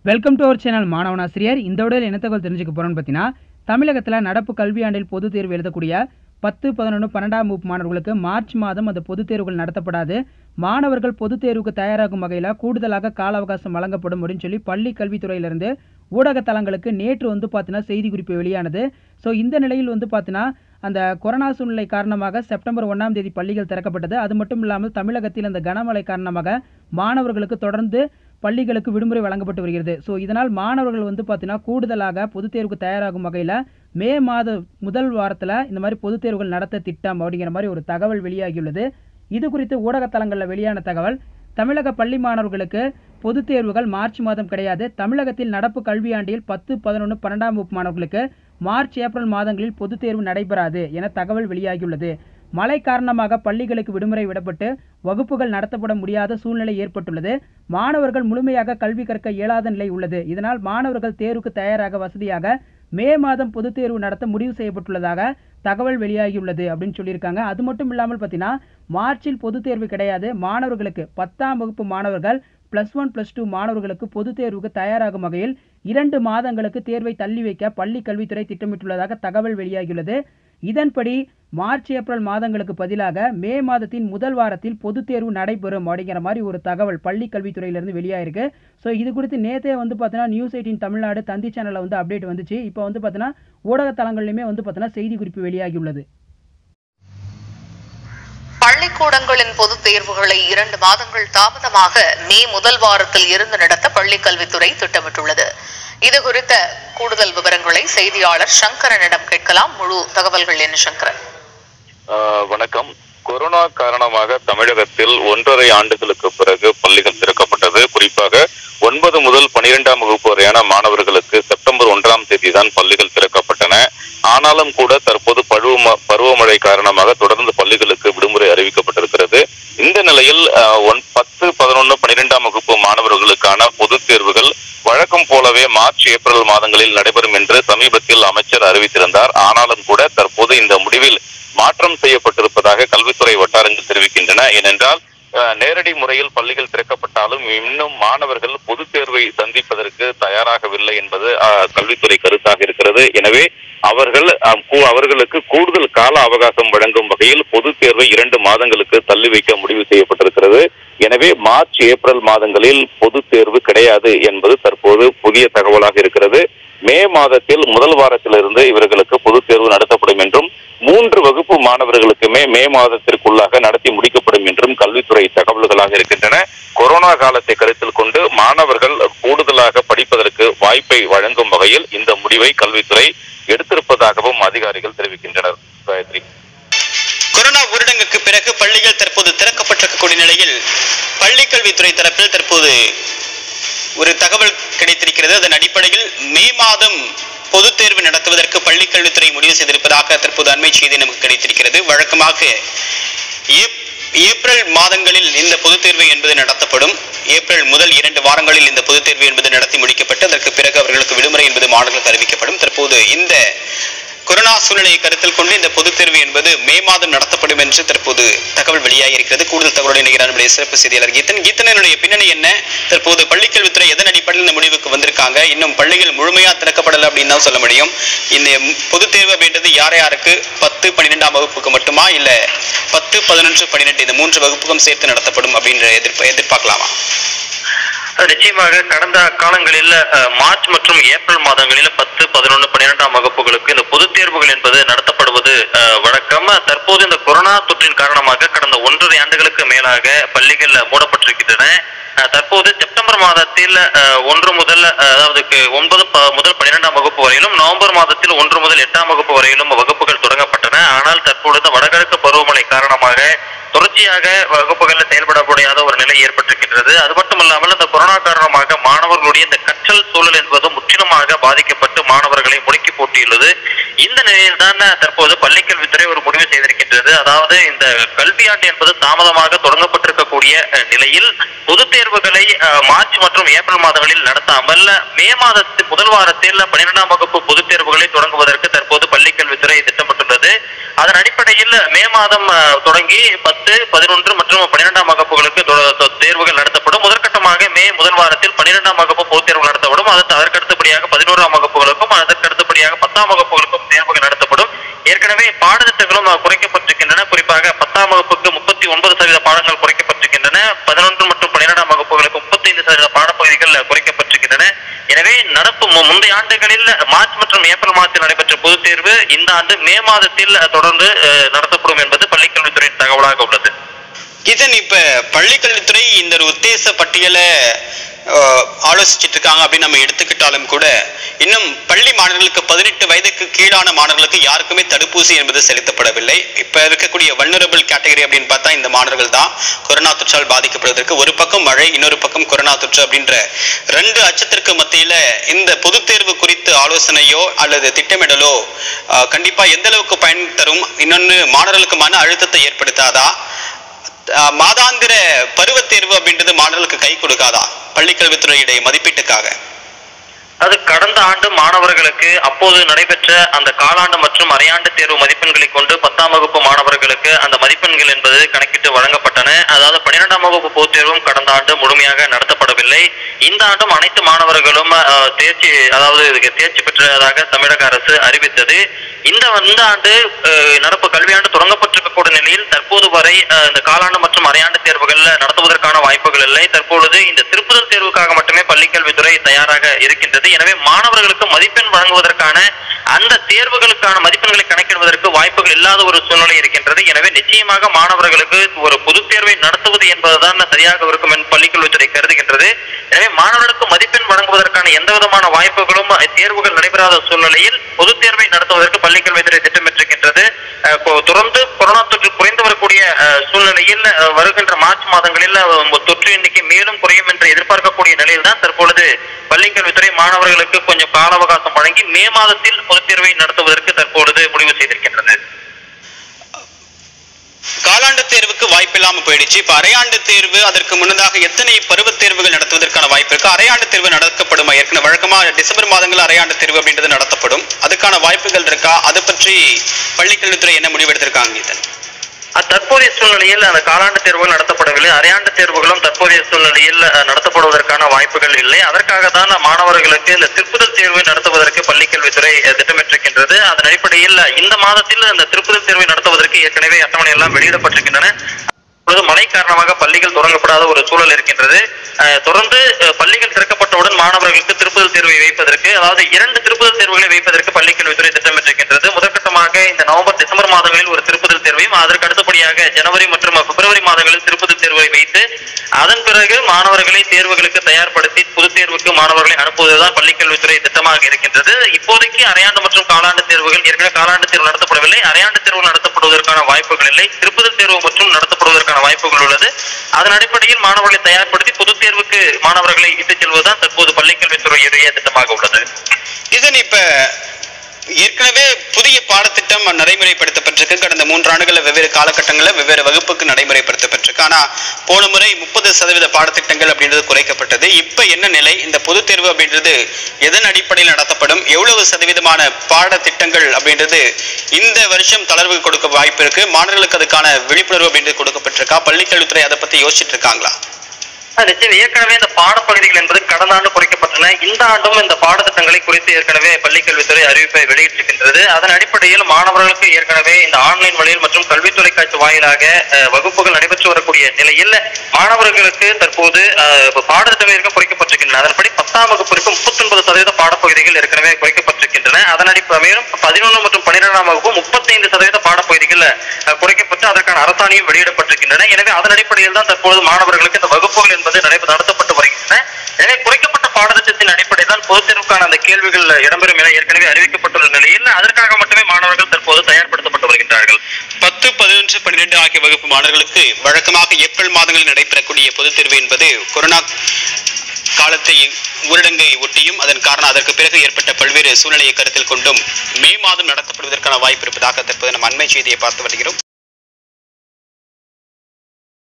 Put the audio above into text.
welcome to our channel மாணவனாசிரியர் இந்த விடையில் என்ன தகவல் தெரிஞ்சுக்க போகிறோன்னு பார்த்தீங்கன்னா தமிழகத்தில் நடப்பு கல்வியாண்டில் பொதுத் தேர்வு எழுதக்கூடிய பத்து பதினொன்று பன்னெண்டாம் வகுப்பு மாணவர்களுக்கு மார்ச் மாதம் அந்த பொதுத் தேர்வுகள் நடத்தப்படாது மாணவர்கள் பொதுத் தேர்வுக்கு தயாராகும் வகையில் கூடுதலாக கால அவகாசம் வழங்கப்படும் அப்படின்னு சொல்லி பள்ளி கல்வித்துறையிலிருந்து ஊடக தளங்களுக்கு நேற்று வந்து பார்த்தீங்கன்னா செய்தி குறிப்பு வெளியானது ஸோ இந்த நிலையில் வந்து பார்த்தீங்கன்னா அந்த கொரோனா சூழ்நிலை காரணமாக செப்டம்பர் ஒன்றாம் தேதி பள்ளிகள் திறக்கப்பட்டது அது மட்டும் இல்லாமல் தமிழகத்தில் அந்த கனமழை காரணமாக மாணவர்களுக்கு தொடர்ந்து பள்ளிகளுக்கு விடுமுறை வழங்கப்பட்டு வருகிறது ஸோ இதனால் மாணவர்கள் வந்து பார்த்தீங்கன்னா கூடுதலாக பொதுத் தேர்வுக்கு தயாராகும் வகையில் மே மாத முதல் வாரத்தில் இந்த மாதிரி பொதுத் தேர்வுகள் நடத்த திட்டம் அப்படிங்கிற மாதிரி ஒரு தகவல் வெளியாகியுள்ளது இது குறித்து ஊடகத்தலங்களில் வெளியான தகவல் தமிழக பள்ளி மாணவர்களுக்கு பொதுத் தேர்வுகள் மார்ச் மாதம் கிடையாது தமிழகத்தில் நடப்பு கல்வியாண்டில் பத்து பதினொன்று பன்னெண்டாம் வகுப்பு மாணவர்களுக்கு மார்ச் ஏப்ரல் மாதங்களில் பொதுத் தேர்வு நடைபெறாது என தகவல் வெளியாகியுள்ளது மழை காரணமாக பள்ளிகளுக்கு விடுமுறை விடப்பட்டு வகுப்புகள் நடத்தப்பட முடியாத சூழ்நிலை ஏற்பட்டுள்ளது மாணவர்கள் முழுமையாக கல்வி கற்க இயலாத நிலை உள்ளது இதனால் மாணவர்கள் தேர்வுக்கு தயாராக வசதியாக மே மாதம் பொதுத் தேர்வு நடத்த முடிவு செய்யப்பட்டுள்ளதாக தகவல் வெளியாகியுள்ளது அப்படின்னு சொல்லியிருக்காங்க அது மட்டும் இல்லாமல் பார்த்தீங்கன்னா மார்ச்சில் பொதுத் தேர்வு கிடையாது மாணவர்களுக்கு பத்தாம் வகுப்பு மாணவர்கள் ப்ளஸ் ஒன் ப்ளஸ் டூ மாணவர்களுக்கு பொதுத் தேர்வுக்கு தயாராகும் வகையில் இரண்டு மாதங்களுக்கு தேர்வை தள்ளி வைக்க பள்ளி கல்வித்துறை திட்டமிட்டுள்ளதாக தகவல் வெளியாகியுள்ளது இதன்படி மார்ச் ஏப்ரல் மாதங்களுக்கு பதிலாக மே மாதத்தின் முதல் வாரத்தில் பொதுத் தேர்வு நடைபெறும் அப்படிங்கிற மாதிரி ஒரு தகவல் பள்ளி கல்வித்துறையிலிருந்து வெளியாயிருக்கு ஸோ இது குறித்து நேற்றே வந்து பார்த்தீங்கன்னா நியூஸ் எயிட்டின் தமிழ்நாடு தந்தி சேனலில் வந்து அப்டேட் வந்துச்சு இப்போ வந்து பார்த்தீங்கன்னா ஊடகத்தலங்கள்லையுமே வந்து பார்த்தீங்கன்னா செய்தி குறிப்பு வெளியாகியுள்ளது பள்ளிக்கூடங்களின் பொதுத் தேர்வுகளை இரண்டு மாதங்கள் தாமதமாக மே முதல் வாரத்தில் இருந்து நடத்த பள்ளிக் கல்வித்துறை திட்டமிட்டுள்ளது இது குறித்த கூடுதல் விவரங்களை செய்தியாளர் சங்கரனிடம் கேட்கலாம் முழு தகவல்கள் என்ன சங்கரன் ஆஹ் வணக்கம் கொரோனா காரணமாக தமிழகத்தில் ஒன்றரை ஆண்டுகளுக்கு பிறகு பள்ளிகள் திறக்கப்பட்டது குறிப்பாக ஒன்பது முதல் பனிரெண்டாம் வகுப்பு வரையான மாணவர்களுக்கு செப்டம்பர் ஒன்றாம் தேதி தான் பள்ளிகள் திறக்கப்பட்டன ஆனாலும் கூட தற்போது பருவ பருவமழை காரணமாக தொடர்ந்து பள்ளிகளுக்கு விடுமுறை அறிவிக்கப்பட்டிருக்கிறது இந்த நிலையில் ஆஹ், ஒன் பத்து பதினொன்று பனிரெண்டாம் வகுப்பு மாணவர்களுக்கான பொதுத் தேர்வுகள் வழக்கம் போலவே மார்ச் ஏப்ரல் மாதங்களில் நடைபெறும் என்று சமீபத்தில் அமைச்சர் அறிவித்திருந்தார் ஆனாலும் கூட தற்போது இந்த முடிவில் மாற்றம் செய்யப்பட்டிருப்பதாக கல்வித்துறை வட்டாரங்கள் தெரிவிக்கின்றன ஏனென்றால் அஹ், நேரடி முறையில் பள்ளிகள் திறக்கப்பட்டாலும் இன்னும் மாணவர்கள் பொதுத் தேர்வை சந்திப்பதற்கு தயாராகவில்லை என்பது அஹ், கல்வித்துறை கருத்தாக இருக்கிறது எனவே அவர்கள் அஹ், கூ- அவர்களுக்கு கூடுதல் கால அவகாசம் வழங்கும் வகையில் பொதுத் தேர்வை இரண்டு மாதங்களுக்கு தள்ளி வைக்க முடிவு செய்யப்பட்டிருக்கிறது எனவே மார்ச் ஏப்ரல் மாதங்களில் பொதுத் தேர்வு கிடையாது என்பது தற்போது புதிய தகவலாக இருக்கிறது மே மாதத்தில் முதல் வாரத்திலிருந்து இவர்களுக்கு பொதுத் தேர்வு நடத்தப்படும் என்றும் மூன்று வகுப்பு மாணவர்களுக்குமே மே மாதத்திற்குள்ளாக நடத்தி முடிக்கப்படும் என்றும் கல்வித்துறை தகவல்களாக இருக்கின்றன கொரோனா காலத்தை கருத்தில் கொண்டு மாணவர்கள் கூடுதலாக படிப்பதற்கு வாய்ப்பை வழங்கும் வகையில் இந்த முடிவை கல்வித்துறை எடுத்திருப்பதாகவும் அதிகாரிகள் தெரிவிக்கின்றனர் காயத்ரி கொரோனா ஊரடங்குக்கு பிறகு பள்ளிகள் தற்போது திறக்கப்பட்டிருக்கக்கூடிய நிலையில் பள்ளிக் கல்வித்துறை தரப்பில் தற்போது ஒரு தகவல் கிடைத்திருக்கிறது அதன் அடிப்படையில் மே மாதம் பொதுத் தேர்வு நடத்துவதற்கு பள்ளிக் கல்வித்துறை முடிவு செய்திருப்பதாக தற்போது அண்மை செய்தி நமக்கு கிடைத்திருக்கிறது வழக்கமாக ஏப்- ஏப்ரல் மாதங்களில் இந்த பொதுத் தேர்வு என்பது நடத்தப்படும் ஏப்ரல் முதல் இரண்டு வாரங்களில் இந்த பொதுத் தேர்வு என்பது நடத்தி முடிக்கப்பட்டு அதற்கு பிறகு அவர்களுக்கு விடுமுறை என்பது மாணவர்களுக்கு அறிவிக்கப்படும் தற்போது இந்த கொரோனா சூழ்நிலையை கருத்தில் கொண்டு இந்த பொதுத் தேர்வு என்பது மே மாதம் நடத்தப்படும் என்று தற்போது தகவல் வெளியாகி இருக்கிறது கூடுதல் தகவலோடு இணைகிறார் நம்முடைய சிறப்பு செய்தியாளர் கீதன் கீதனுடைய பின்னணி என்ன தற்போது பள்ளிக்கல்வித்துறை எதன் அடிப்படையில் இந்த முடிவுக்கு வந்திருக்காங்க இன்னும் பள்ளிகள் முழுமையா திறக்கப்படலை அப்படின்னு தான் சொல்ல முடியும் இந்த பொதுத் தேர்வு அப்படின்றது யார் யாருக்கு பத்து பன்னிரெண்டாம் வகுப்புக்கு மட்டுமா இல்ல பத்து பதினொன்று பன்னிரெண்டு இந்த மூன்று வகுப்புக்கும் சேர்த்து நடத்தப்படும் அப்படின்ற எதிர்ப்பு எதிர்பார்க்கலாமா அது நிச்சயமாக கடந்த காலங்களில் அஹ், மார்ச் மற்றும் ஏப்ரல் மாதங்களில் பத்து பதினொன்று பன்னிரெண்டாம் வகுப்புகளுக்கு இந்த பொதுத் தேர்வுகள் என்பது நடத்தப்படுவது அஹ், வழக்கம் தற்போது இந்த கொரோனா தொற்றின் காரணமாக கடந்த ஒன்றரை ஆண்டுகளுக்கு மேலாக பள்ளிகள் மூடப்பட்டிருக்கின்றன அஹ், தற்போது செப்டம்பர் மாதத்தில் அஹ், ஒன்று முதல் அஹ், அதாவது கு- ஒன்பது ப- முதல் பன்னிரெண்டாம் வகுப்பு வரையிலும் நவம்பர் மாதத்தில் ஒன்று முதல் எட்டாம் வகுப்பு வரையிலும் வகுப்புகள் தொடங்கப்பட்டன ஆனால் தற்பொழுது வடகிழக்கு பருவமழை காரணமாக தொடர்ச்சியாக வகுப்புகளில் செயல்பட முடியாத ஒரு நிலை ஏற்பட்டிருக்கின்றது அது மட்டும் இல்லாமல் இந்த கொரோனா காரணமாக மாணவர்களுடைய இந்த கற்றல் சூழல் என்பது முற்றிலுமாக பாதிக்கப்பட்டு மாணவர்களை முடக்கி போட்டியுள்ளது இந்த நிலையில் தான் தற்போது பள்ளிக்கல்வித்துறை ஒரு முடிவு செய்திருக்கின்றது அதாவது இந்த கல்வியாண்டு என்பது தாமதமாக தொடங்கப்பட்டிருக்கக்கூடிய அஹ், நிலையில் பொதுத் தேர்வுகளை அஹ், மார்ச் மற்றும் ஏப்ரல் மாதங்களில் நடத்தாமல் மே மாதத்தில் முதல் வாரத்தில் பன்னிரெண்டாம் வகுப்பு பொதுத் தேர்வுகளை தொடங்குவதற்கு தற்போது பள்ளிக்கல்வித்துறை திட்டமிட்டுள்ளது அதன் அடிப்படையில் மே மாதம் அஹ், தொடங்கி பத்து பதினொன்று மற்றும் பன்னிரெண்டாம் வகுப்புகளுக்கு தொ- தொ- தேர்வுகள் நடத்தப்படும் முதற்கட்டமாக மே முதல் வாரத்தில் பன்னிரெண்டாம் வகுப்பு பொதுத் தேர்வு நடத்தப்படும் அதற்கு அதற்கு அடுத்தபடியாக பதினோராம் வகுப்புகளுக்கும் அதற்கு அடுத்தபடியாக பத்தாம் வகுப்புகளுக்கும் தேர்வுகள் நடத்தப்படும் ஏற்கனவே பாடத்திட்டங்களும் அஹ், குறைக்கப்பட்டிருக்கின்றன குறிப்பாக பத்தாம் வகுப்புக்கு முப்பத்தி ஒன்பது சதவீத பாடங்கள் குறைக்கப்பட்டிருக்கின்றன பதினொன்று மற்றும் பன்னிரெண்டாம் வகுப்புகளுக்கு முப்பத்தைந்து சதவீத பாடப்பகுதிகள் அஹ், குறைக்கப்பட்டிருக்கின்றன எனவே நடப்பு மு- முந்தைய ஆண்டுகளில் மார்ச் மற்றும் ஏப்ரல் மாதத்தில் நடைபெற்ற பொதுத் தேர்வு இந்த ஆண்டு மே மாதத்தில் அஹ், தொடர்ந்து அஹ், நடத்தப்படும் என்பது பள்ளிக்கல்வித்துறையின் தகவலாக உள்ளது இதன் இப்ப பள்ளிக்கல்வித்துறை இந்த ஒரு உத்தேச பட்டியலை அஹ், ஆலோசிச்சிட்டு இருக்காங்க அப்படின்னு நம்ம எடுத்துக்கிட்டாலும் கூட இன்னும் பள்ளி மாணவர்களுக்கு பதினெட்டு வயதுக்கு கீழான மாணவர்களுக்கு யாருக்குமே தடுப்பூசி என்பது செலுத்தப்படவில்லை இப்ப இருக்கக்கூடிய வல்னரபிள் கேட்டகரி அப்படின்னு பார்த்தா இந்த மாணவர்கள் தான் கொரோனா தொற்றால் பாதிக்கப்படுவதற்கு ஒரு பக்கம் மழை இன்னொரு பக்கம் கொரோனா தொற்று அப்படின்ற ரெண்டு அச்சத்திற்கு மத்தியில இந்த பொதுத் தேர்வு குறித்து ஆலோசனையோ அல்லது திட்டமிடலோ அஹ், கண்டிப்பா எந்த அளவுக்கு பயன் தரும் இன்னொன்னு மாணவர்களுக்கு மன அழுத்தத்தை ஏற்படுத்தாதா அஹ் மாதாந்திர பருவத் தேர்வு அப்படின்றது மாணவர்களுக்கு கை கொடுக்காதா பள்ளிக்கல்வித்துறையுடைய மதிப்பீட்டுக்காக அது கடந்த ஆண்டு மாணவர்களுக்கு அப்போது நடைபெற்ற அந்த காலாண்டு மற்றும் அரையாண்டு தேர்வு மதிப்பெண்களை கொண்டு பத்தாம் வகுப்பு மாணவர்களுக்கு அந்த மதிப்பெண்கள் என்பது கணக்கிட்டு வழங்கப்பட்டன அதாவது பன்னிரெண்டாம் வகுப்பு பொதுத் தேர்வும் கடந்த ஆண்டு முழுமையாக நடத்தப்படவில்லை இந்த ஆண்டும் அனைத்து மாணவர்களும் அஹ், தேர்ச்சி அதாவது இதுக்கு தேர்ச்சி பெற்றதாக தமிழக அரசு அறிவித்தது இந்த இந்த ஆண்டு அஹ், நடப்பு கல்வியாண்டு தொடங்கப்பட்டிருக்கக்கூடிய நிலையில் தற்போது வரை அஹ், இந்த காலாண்டு மற்றும் அரையாண்டு தேர்வுகள் நடத்துவதற்கான வாய்ப்புகள் இல்லை தற்பொழுது இந்த திருப்புதல் தேர்வுக்காக மட்டுமே பள்ளிக்கல்வித்துறை தயாராக இருக்கின்றது எனவே மாணவர்களுக்கு மதிப்பெண் வழங்குவதற்கான அந்த தேர்வுகளுக்கான மதிப்பெண்களை கணக்கிடுவதற்கு வாய்ப்புகள் இல்லாத ஒரு சூழ்நிலை இருக்கின்றது எனவே நிச்சயமாக மாணவர்களுக்கு ஒரு பொதுத் தேர்வை நடத்துவது என்பதுதான் சரியாக இருக்கும் என்று பள்ளிக்கல்வித்துறை கருதுகின்றது எனவே மாணவர்களுக்கு மதிப்பெண் வழங்குவதற்கான எந்த விதமான வாய்ப்புகளும் அஹ், தேர்வுகள் நடைபெறாத சூழ்நிலையில் பொதுத் தேர்வை நடத்துவதற்கு பள்ளிக்கல்வித்துறை திட்டமிட்டிருக்கின்றது அஹ், கொ- தொடர்ந்து கொரோனா தொற்று குறைந்து வரக்கூடிய அஹ், சூழ்நிலையில் அஹ், வருகின்ற மார்ச் மாதங்களில் அஹ், தொற்று எண்ணிக்கை மேலும் குறையும் என்று எதிர்பார்க்கக்கூடிய நிலையில் தான் தற்பொழுது பள்ளிக்கல்வித்துறை மாணவர்களுக்கு கொஞ்சம் கால அவகாசம் வழங்கி மே மாதத்தில் பொதுத் தேர்வை நடத்துவதற்கு தற்பொழுது முடிவு செய்திருக்கின்றது காலாண்டு தேர்வுக்கு வாய்ப்பு இல்லாம போயிடுச்சு இப்ப அரையாண்டு தேர்வு அதற்கு முன்னதாக எத்தனை பருவத் தேர்வுகள் நடத்துவதற்கான வாய்ப்பு இருக்கு அரையாண்டு தேர்வு நடத்தப்படுமா ஏற்கனவே வழக்கமா டிசம்பர் மாதங்கள் அரையாண்டு தேர்வு அப்படின்றது நடத்தப்படும் அதுக்கான வாய்ப்புகள் இருக்கா அதை பற்றி பள்ளிக்கல்வித்துறை என்ன முடிவெடுத்திருக்காங்க இதன் அஹ் தற்போதைய சூழ்நிலையில் அந்த காலாண்டு தேர்வுகள் நடத்தப்படவில்லை அரையாண்டு தேர்வுகளும் தற்போதைய சூழ்நிலையில் அஹ், நடத்தப்படுவதற்கான வாய்ப்புகள் இல்லை அதற்காக தான் மாணவர்களுக்கு இந்த திருப்புதல் தேர்வை நடத்துவதற்கு பள்ளிக்கல்வித்துறை அஹ், திட்டமிட்டிருக்கின்றது அதன் அடிப்படையில் இந்த மாதத்தில் இந்த திருப்புதல் தேர்வை நடத்துவதற்கு ஏற்கனவே அட்டவணை எல்லாம் வெளியிடப்பட்டிருக்கின்றன இப்பொழுது மழை காரணமாக பள்ளிகள் தொடங்கப்படாத ஒரு சூழல் இருக்கின்றது அஹ், தொடர்ந்து அஹ், பள்ளிகள் திறக்கப்பட்டவுடன் மாணவர்களுக்கு திருப்புதல் தேர்வை வைப்பதற்கு அதாவது இரண்டு திருப்புதல் தேர்வுகளை வைப்பதற்கு பள்ளிக்கல்வித்துறை திட்டமிட்டிருக்கின்றது முதற்கட்டமாக இந்த நவம்பர் டிசம்பர் மாதங்களில் ஒரு திருப்புதல் தேர்வையும் அதற்கு அடுத்தபடியாக ஜனவரி மற்றும் பிப்ரவரி மாதங்களில் திருப்புதல் தேர்வை வைத்து அதன் பிறகு மாணவர்களை தேர்வுகளுக்கு தயார்படுத்தி பொதுத் தேர்வுக்கு மாணவர்களை அனுப்புவதுதான் பள்ளிக்கல்வித்துறை திட்டமாக இருக்கின்றது இப்போதைக்கு அரையாண்டு மற்றும் காலாண்டு தேர்வுகள் ஏற்கனவே காலாண்டு தேர்வு நடத்தப்படவில்லை அரையாண்டு தேர்வு நடத்தப்படுவதற்கான வாய்ப்புகள் இல்லை திருப்புதல் தேர்வு மற்றும் நடத்தப்படுவதற்கான வாய்ப்புகள் உள்ளது அதன் அடிப்படையில் மாணவர்களை தயார்படுத்தி பொதுத் தேர்வுக்கு மாணவர்களை இட்டுச் செல்வதுதான் தற்போது பள்ளிக்கல்வித்துறையுடைய திட்டமாக உள்ளது இதன் இப்ப ஏற்கனவே புதிய பாடத்திட்டம் நடைமுறைப்படுத்தப்பட்டிருக்கு கடந்த மூன்று ஆண்டுகளில் வெவ்வேறு காலகட்டங்களில் வெவ்வேறு வகுப்புக்கு நடைமுறைப்படுத்தப்பட்டிருக்கு ஆனா போன முறை முப்பது சதவீத பாடத்திட்டங்கள் அப்படின்றது குறைக்கப்பட்டது இப்ப என்ன நிலை இந்த பொதுத் தேர்வு அப்படின்றது எதன் அடிப்படையில் நடத்தப்படும் எவ்வளவு சதவீதமான பாடத்திட்டங்கள் அப்படின்றது இந்த வருஷம் தளர்வு கொடுக்க வாய்ப்பு இருக்கு மாணவர்களுக்கு அதுக்கான விழிப்புணர்வு அப்படின்றது கொடுக்கப்பட்டிருக்கா பள்ளிக்கல்வித்துறை அதை பத்தி யோசிச்சுட்டு இருக்காங்களா ஆஹ் நிச்சயம் ஏற்கனவே இந்த பாடப்பகுதிகள் என்பது கடந்த ஆண்டு குறைக்கப்பட்டன இந்த ஆண்டும் இந்த பாடத்திட்டங்களை குறித்து ஏற்கனவே பள்ளிக்கல்வித்துறை அறிவிப்பை வெளியிட்டிருக்கின்றது அதன் அடிப்படையில் மாணவர்களுக்கு ஏற்கனவே இந்த ஆன்லைன் வழியில் மற்றும் கல்வி தொலைக்காட்சி வாயிலாக அஹ், வகுப்புகள் நடைபெற்று வரக்கூடிய நிலையில் மாணவர்களுக்கு தற்போது அஹ், இப்ப பாடத்திட்டங்கள் குறைக்கப்பட்டிருக்கின்றன அதன்படி பத்தாம் வகுப்பிற்கு முப்பத்தொன்பது சதவீத பாடப்பகுதிகள் ஏற்கனவே குறைக்கப்பட்டிருக்கின்றன அதன் அடிப்படை மேலும் பதினொன்று மற்றும் பன்னிரெண்டாம் வகுப்பு முப்பத்தைந்து சதவீத பாடப்பகுதிகள் அஹ், குறைக்கப்பட்டு அதற்கான அரசாணையும் வெளியிடப்பட்டிருக்கின்றன எனவே அதன் அடிப்படையில் தான் தற்போது மாணவர்களுக்கு இந்த வகுப்புகள் என்பது நடைபெற நடத்தப்பட்டு வருகின்றன எனவே குறைக்கப்பட்ட பாடத்திட்டத்தின் அடிப்படையில் தான் பொதுத் தேர்வுக்கான அந்த கேள்விகள் இடம்பெறும் என ஏற்கனவே அறிவிக்கப்பட்டுள்ள நிலையில் அதற்காக மட்டுமே மாணவர்கள் தற்போது தயார்படுத்தப்பட்டு வருகின்றார்கள் பத்து பதினொன்று பன்னிரெண்டு ஆகிய வகுப்பு மாணவர்களுக்கு வழக்கமாக ஏப்ரல் மாதங்களில் நடைபெறக்கூடிய பொதுத் தேர்வு என்பது கொரோனா காலத்தை ஊரடங்கை ஒட்டியும் அதன் காரணம் அதற்கு பிறகு ஏற்பட்ட பல்வேறு சூழ்நிலையை கருத்தில் கொண்டும் மே மாதம் நடத்தப்படுவதற்கான வாய்ப்பு இருப்பதாக தற்போது நம்ம அண்மை செய்தியை பார்த்து வருகிறோம்